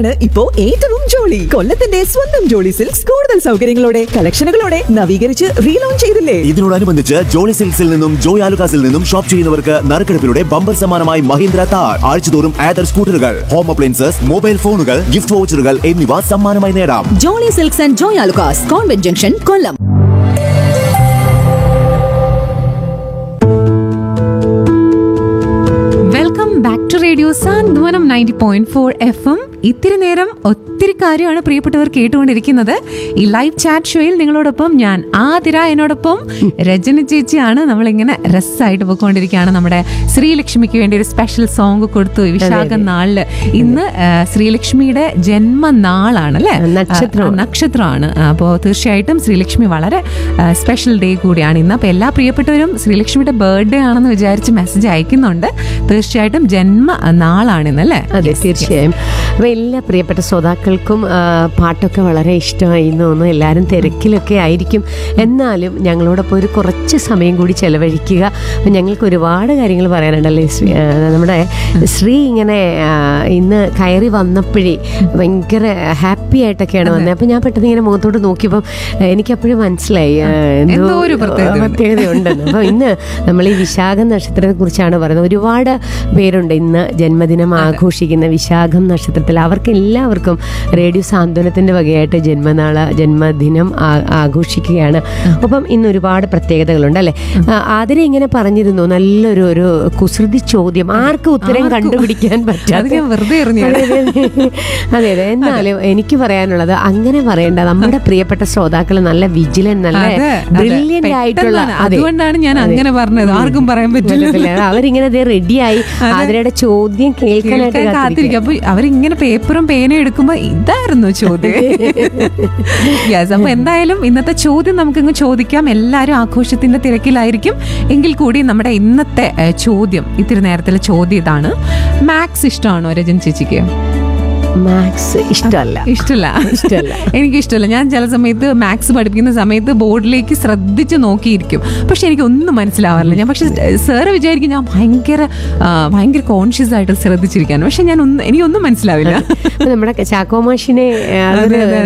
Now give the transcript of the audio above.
ആണ് ഇപ്പോ ഏറ്റവും ജോളി കൊല്ലത്തിന്റെ സ്വന്തം ജോളി സിൽക്സ് കൂടുതൽ സൗകര്യങ്ങളോടെ കളക്ഷനുകളോടെ നവീകരിച്ച് റീലോഞ്ച് ചെയ്തില്ലേ ഇതിനോടനുബന്ധിച്ച് ജോളി സിൽക്സിൽ നിന്നും ജോയ് ആലുക്കാസിൽ നിന്നും ഷോപ്പ് ചെയ്യുന്നവർക്ക് നറുക്കെടുപ്പിലൂടെ ബമ്പർ സമ്മാനമായി മഹീന്ദ്ര താർ ആഴ്ചതോറും ആദർ സ്കൂട്ടറുകൾ ഹോം അപ്ലയൻസസ് മൊബൈൽ ഫോണുകൾ ഗിഫ്റ്റ് വൗച്ചറുകൾ എന്നിവ സമ്മാനമായി നേടാം Jolly Silks and Joy Alukkas convent junction Kollam welcome back to radio Santhwanam ninety point four F M ഇത്തിരി നേരം ഒത്തിരി കാര്യമാണ് പ്രിയപ്പെട്ടവർ കേട്ടുകൊണ്ടിരിക്കുന്നത് ഈ ലൈവ് ചാറ്റ് ഷോയിൽ നിങ്ങളോടൊപ്പം ഞാൻ ആതിര എന്നോടൊപ്പം രജനി ചേച്ചിയാണ് നമ്മളിങ്ങനെ രസമായിട്ട് പോയിക്കൊണ്ടിരിക്കുകയാണ് നമ്മുടെ ശ്രീലക്ഷ്മിക്ക് വേണ്ടി ഒരു സ്പെഷ്യൽ സോങ് കൊടുത്തു ഈ വിശാഖ നാളില് ഇന്ന് ആ, ശ്രീലക്ഷ്മിയുടെ ജന്മനാളാണ് അല്ലേ നക്ഷത്രം. ആ, നക്ഷത്രമാണ് അപ്പോൾ തീർച്ചയായിട്ടും ശ്രീലക്ഷ്മി വളരെ സ്പെഷ്യൽ ഡേ കൂടിയാണ് ഇന്ന് അപ്പോൾ എല്ലാ പ്രിയപ്പെട്ടവരും ശ്രീലക്ഷ്മിയുടെ ബർത്ത്ഡേ ആണെന്ന് വിചാരിച്ച് മെസ്സേജ് അയക്കുന്നുണ്ട് തീർച്ചയായിട്ടും ജന്മ നാളാണ് ഇന്ന് അല്ലേ അതെ Yes, yes. തീർച്ചയായും അപ്പൊ എല്ലാ പ്രിയപ്പെട്ട ശ്രോതാക്കൾക്കും ആ, പാട്ടൊക്കെ വളരെ ഇഷ്ടമായി എന്ന് തോന്നുന്നു എല്ലാവരും തിരക്കിലൊക്കെ ആയിരിക്കും എന്നാലും ഞങ്ങളോടൊപ്പം ഒരു കുറച്ച് സമയം കൂടി ചെലവഴിക്കുക അപ്പം ഞങ്ങൾക്ക് ഒരുപാട് കാര്യങ്ങൾ പറയാനുണ്ടല്ലേ ശ്രീ- ആ, നമ്മുടെ ശ്രീ ഇങ്ങനെ ആ, ഇന്ന് കയറി വന്നപ്പോഴേ ഭയങ്കര ഹാപ്പി ആയിട്ടൊക്കെയാണ് വന്നത് അപ്പം ഞാൻ പെട്ടെന്ന് ഇങ്ങനെ മുഖത്തോട്ട് നോക്കിയപ്പം എനിക്കപ്പോഴും മനസ്സിലായി ആ, എന്തോ ഒരു പ്രത്യേകതയുണ്ട്. പ്രത്യേകതയുണ്ടെന്ന് അപ്പോൾ ഇന്ന് നമ്മൾ ഈ വിശാഖം നക്ഷത്രത്തെ കുറിച്ചാണ് പറയുന്നത് ഒരുപാട് പേരുണ്ട് ഇന്ന് ജന്മദിനം ആഘോഷിക്കുന്ന വിശാഖം നക്ഷത്രത്തിൽ അവർക്ക് എല്ലാവർക്കും റേഡിയോ സാന്ത്വനത്തിന്റെ വകയായിട്ട് ജന്മനാള ജന്മദിനം ആ- ആഘോഷിക്കുകയാണ് അപ്പം ഇന്ന് ഒരുപാട് പ്രത്യേകതകളുണ്ട് അല്ലെ ആതിരെ ഇങ്ങനെ പറഞ്ഞിരുന്നു നല്ലൊരു ഒരു കുസൃതി ചോദ്യം ആർക്കും ഉത്തരം ആർക്കും. കണ്ടുപിടിക്കാൻ അത് പറ്റാതെ ഞാൻ വെറുതെ എറിഞ്ഞതാണ്. അതെ, അതെ. അതെ അതെ എന്നാലും എനിക്ക് പറയാനുള്ളത് അങ്ങനെ പറയേണ്ട നമ്മുടെ പ്രിയപ്പെട്ട ശ്രോതാക്കൾ നല്ല വിജിലൻ നല്ല അതെ, അതെ. ബ്രില്യന്റ് ആയിട്ടുള്ള പെട്ടെന്നാണ്. അതെ. അതുകൊണ്ടാണ് ഞാൻ അതെ. അങ്ങനെ പറഞ്ഞത് ആർക്കും പറയാൻ പറ്റില്ല പറ്റത്തില്ല. അത് അവരിങ്ങനെ ദേ റെഡിയായി അതിരുടെ ചോദ്യം കേൾക്കാനായിട്ട് കേൾക്കാൻ കാത്തിരിക്കും അപ്പൊ അവരിങ്ങനെ പേപ്പറും പേനയും എടുക്കുമ്പോ ഇതായിരുന്നു ചോദ്യം യെസ് അപ്പൊ എന്തായാലും ഇന്നത്തെ ചോദ്യം നമുക്കിങ്ങ് ചോദിക്കാം എല്ലാവരും ആഘോഷത്തിന്റെ തിരക്കിലായിരിക്കും എങ്കിൽ കൂടി നമ്മുടെ ഇന്നത്തെ ഏഹ്, ചോദ്യം ഇത്തിരി നേരത്തിലെ ചോദ്യം ഇതാണ് മാത്സ് ഇഷ്ടമാണോ രജൻ ചേച്ചിക്ക് മാത്സ് ഇഷ്ടമല്ല ഇഷ്ടമല്ല ഇഷ്ടമല്ല. എനിക്ക് ഇഷ്ടമല്ല ഞാൻ ചില സമയത്ത് മാത്സ് പഠിപ്പിക്കുന്ന സമയത്ത് ബോർഡിലേക്ക് ശ്രദ്ധിച്ച് നോക്കിയിരിക്കും പക്ഷെ എനിക്ക് ഒന്നും മനസ്സിലാവാറില്ല ഞാൻ പക്ഷെ സാറ് വിചാരിക്കും ഞാൻ ഭയങ്കര ആ, ഭയങ്കര കോൺഷ്യസ് ആയിട്ട് ശ്രദ്ധിച്ചിരിക്കാണ് പക്ഷെ ഞാൻ ഒന്നും എനിക്കൊന്നും മനസ്സിലാവില്ല അപ്പൊ നമ്മുടെ ചാക്കോമാഷിനെ അതെ, അതെ.